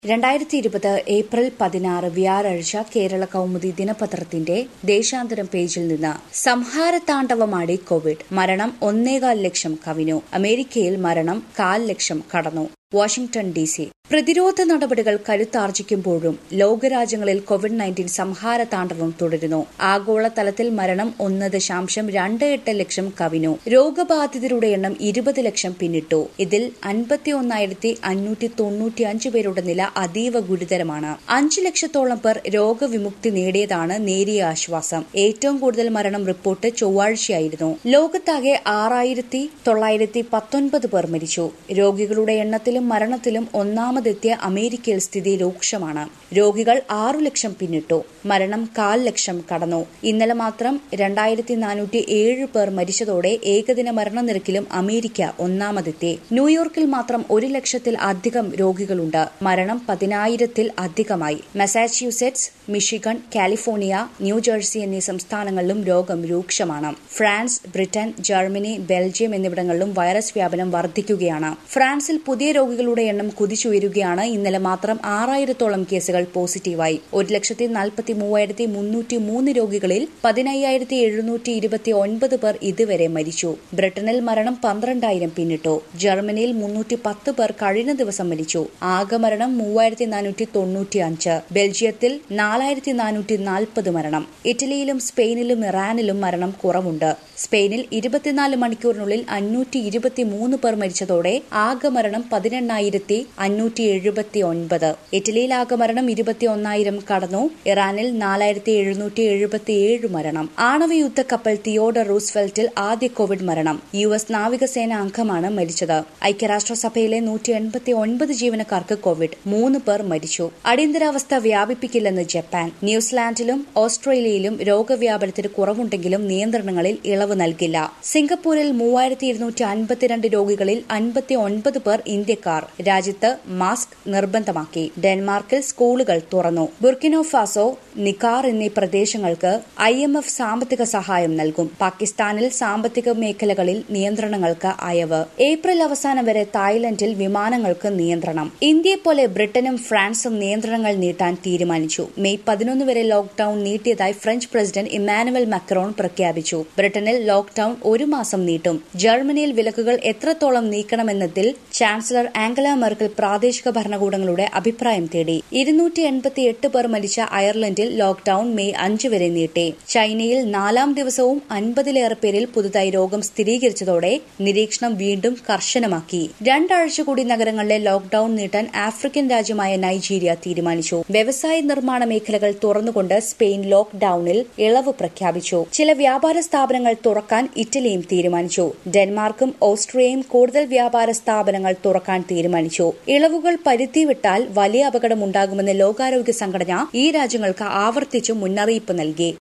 രണ്ടായിരത്തി ഇരുപത് ഏപ്രിൽ പതിനാറ് വ്യാഴാഴ്ച കേരള കൗമുദി ദിനപത്രത്തിന്റെ ദേശാന്തരം പേജിൽ നിന്ന് സംഹാരതാണ്ഡവമാടി കോവിഡ് മരണം ഒന്നേകാൽ ലക്ഷം കവിഞ്ഞു അമേരിക്കയിൽ മരണം കാൽ ലക്ഷം കടന്നു വാഷിംഗ്ടൺ ഡി സി പ്രതിരോധ നടപടികൾ കരുത്താർജിക്കുമ്പോഴും ലോകരാജ്യങ്ങളിൽ കോവിഡ് നയൻറ്റീൻ സംഹാര താണ്ഡവം തുടരുന്നു ആഗോളതലത്തിൽ മരണം ഒന്ന് ദശാംശം രണ്ട് എട്ട് ലക്ഷം കവിഞ്ഞു രോഗബാധിതരുടെ എണ്ണം ഇരുപത് ലക്ഷം പിന്നിട്ടു ഇതിൽ അൻപത്തിയൊന്നായിരത്തി അഞ്ഞൂറ്റി തൊണ്ണൂറ്റി അഞ്ച് പേരുടെ നില അതീവ ഗുരുതരമാണ് അഞ്ച് ലക്ഷത്തോളം പേർ രോഗവിമുക്തി നേടിയതാണ് നേരിയ ആശ്വാസം ഏറ്റവും കൂടുതൽ മരണം റിപ്പോർട്ട് ചൊവ്വാഴ്ചയായിരുന്നു ലോകത്താകെ ആറായിരത്തി തൊള്ളായിരത്തി പത്തൊൻപത് പേർ മരിച്ചു രോഗികളുടെ എണ്ണത്തിലും മരണത്തിലും ഒന്നാമതെത്തിയ അമേരിക്കയിൽ സ്ഥിതി രൂക്ഷമാണ് രോഗികൾ ആറു ലക്ഷം പിന്നിട്ടു മരണം കാൽ ലക്ഷം കടന്നു ഇന്നലെ മാത്രം രണ്ടായിരത്തി നാനൂറ്റി ഏഴ് പേർ മരിച്ചതോടെ ഏകദിന മരണനിരക്കിലും അമേരിക്ക ഒന്നാമതെത്തി ന്യൂയോർക്കിൽ മാത്രം ഒരു ലക്ഷത്തിൽ അധികം രോഗികളുണ്ട് മരണം പതിനായിരത്തിൽ അധികമായി മസാച്യൂസെറ്റ്സ് മിഷിഗൺ കാലിഫോർണിയ ന്യൂജേഴ്സി എന്നീ സംസ്ഥാനങ്ങളിലും രോഗം രൂക്ഷമാണ് ഫ്രാൻസ് ബ്രിട്ടൻ ജർമ്മനി ബെൽജിയം എന്നിവിടങ്ങളിലും വൈറസ് വ്യാപനം വർദ്ധിക്കുകയാണ് ഫ്രാൻസിൽ പുതിയ രോഗികളുടെ എണ്ണം കുതിച്ചുയരുകയാണ് ഇന്നലെ മാത്രം ആറായിരത്തോളം കേസുകൾ പോസിറ്റീവായി ഒരു ലക്ഷത്തി നാൽപ്പത്തി മൂവായിരത്തി മുന്നൂറ്റി മൂന്ന് രോഗികളിൽ പതിനയ്യായിരത്തി എഴുന്നൂറ്റി ഇരുപത്തി ഒൻപത് പേർ ഇതുവരെ മരിച്ചു ബ്രിട്ടനിൽ മരണം പന്ത്രണ്ടായിരം പിന്നിട്ടു ജർമ്മനിയിൽ മുന്നൂറ്റി പത്ത് പേർ കഴിഞ്ഞ ദിവസം മരിച്ചു ആകെ മരണം മൂവായിരത്തി നാനൂറ്റി തൊണ്ണൂറ്റി അഞ്ച് ബെൽജിയത്തിൽ നാലായിരത്തി നാനൂറ്റി നാൽപ്പത് മരണം ഇറ്റലിയിലും സ്പെയിനിലും ഇറാനിലും മരണം കുറവുണ്ട് സ്പെയിനിൽ ഇരുപത്തിനാല് മണിക്കൂറിനുള്ളിൽ അഞ്ഞൂറ്റി ഇരുപത്തിമൂന്ന് പേർ മരിച്ചതോടെ ആകെ മരണം പതിനെണ്ണായിരത്തി അഞ്ഞൂറ്റി എഴുപത്തി ഒൻപത് ഇറ്റലിയിൽ ആകെ മരണം ഇരുപത്തി ഒന്നായിരം കടന്നു ഇറാനിൽ നാലായിരത്തി എഴുന്നൂറ്റി എഴുപത്തിയേഴ് മരണം ആണവ യുദ്ധ കപ്പൽ തിയോഡർ റൂസ്വെൽറ്റിൽ ആദ്യ കോവിഡ് മരണം യു എസ് നാവികസേന അംഗമാണ് മരിച്ചത് ഐക്യരാഷ്ട്രസഭയിലെ നൂറ്റി എൺപത്തി ഒൻപത് ജീവനക്കാർക്ക് കോവിഡ് മൂന്ന് പേർ മരിച്ചു അടിയന്തരാവസ്ഥ വ്യാപിപ്പിക്കില്ലെന്ന് ജപ്പാൻ ന്യൂസിലാൻഡിലും ഓസ്ട്രേലിയയിലും രോഗവ്യാപനത്തിന് കുറവുണ്ടെങ്കിലും നിയന്ത്രണങ്ങളിൽ ഇളവ് നൽകില്ല സിംഗപ്പൂരിൽ മൂവായിരത്തി ഇരുന്നൂറ്റി അൻപത്തിരണ്ട് രോഗികളിൽ അൻപത്തി ഒൻപത് പേർ ഇന്ത്യക്കാർ രാജ്യത്ത് മാസ്ക് നിർബന്ധമാക്കി ഡെൻമാർക്കിൽ സ്കൂളുകൾ തുറന്നു ബുർക്കിനോ ഫാസോ നിക്കാർ എന്നീ പ്രദേശങ്ങൾക്ക് ഐ എം എഫ് സാമ്പത്തിക സഹായം നൽകും പാകിസ്ഥാനിൽ സാമ്പത്തിക മേഖലകളിൽ നിയന്ത്രണങ്ങൾക്ക് അയവ് ഏപ്രിൽ അവസാനം വരെ തായ്ലൻഡിൽ വിമാനങ്ങൾക്ക് നിയന്ത്രണം ഇന്ത്യയെപ്പോലെ ബ്രിട്ടനും ഫ്രാൻസും നിയന്ത്രണങ്ങൾ നീട്ടാൻ തീരുമാനിച്ചു മെയ് പതിനൊന്ന് വരെ ലോക്ഡൌൺ നീട്ടിയതായി ഫ്രഞ്ച് പ്രസിഡന്റ് ഇമാനുവൽ മക്രോൺ പ്രഖ്യാപിച്ചു ബ്രിട്ടനിൽ ലോക്ഡൌൺ ഒരു മാസം നീട്ടും ജർമ്മനിയിൽ വിലക്കുകൾ എത്രത്തോളം നീക്കണമെന്നതിൽ ചാൻസലർ ആംഗല മെർക്കൽ പ്രാദേശിക ഭരണകൂടങ്ങളുടെ അഭിപ്രായം തേടി ഇരുന്നൂറ്റി എൺപത്തിയെട്ട് പേർ മരിച്ച അയർലൻഡിൽ ലോക്ഡൌൺ മെയ് അഞ്ച് വരെ നീട്ടി ചൈനയിൽ നാലാം ദിവസവും അൻപതിലേറെ പേരിൽ പുതുതായി രോഗം സ്ഥിരീകരിച്ചതോടെ നിരീക്ഷണം വീണ്ടും കർശനമാക്കി രണ്ടാഴ്ച കൂടി നഗരങ്ങളിലെ ലോക്ഡൌൺ നീട്ടാൻ ആഫ്രിക്കൻ രാജ്യമായ നൈജീരിയ തീരുമാനിച്ചു വ്യവസായ നിർമ്മാണ മേഖലകൾ തുറന്നുകൊണ്ട് സ്പെയിൻ ലോക്ഡൌണിൽ ഇളവ് പ്രഖ്യാപിച്ചു ചില വ്യാപാര സ്ഥാപനങ്ങൾ തുറക്കാൻ ഇറ്റലിയും തീരുമാനിച്ചു ഡെൻമാർക്കും ഓസ്ട്രിയയും കൂടുതൽ വ്യാപാര സ്ഥാപനങ്ങൾ തുറക്കാൻ തീരുമാനിച്ചു ഇളവുകൾ പരിധി വിട്ടാൽ വലിയ അപകടമുണ്ടാകുമെന്ന് ലോകാരോഗ്യ സംഘടന ഈ രാജ്യങ്ങൾക്ക് ആവർത്തിച്ചു മുന്നറിയിപ്പ് നൽകി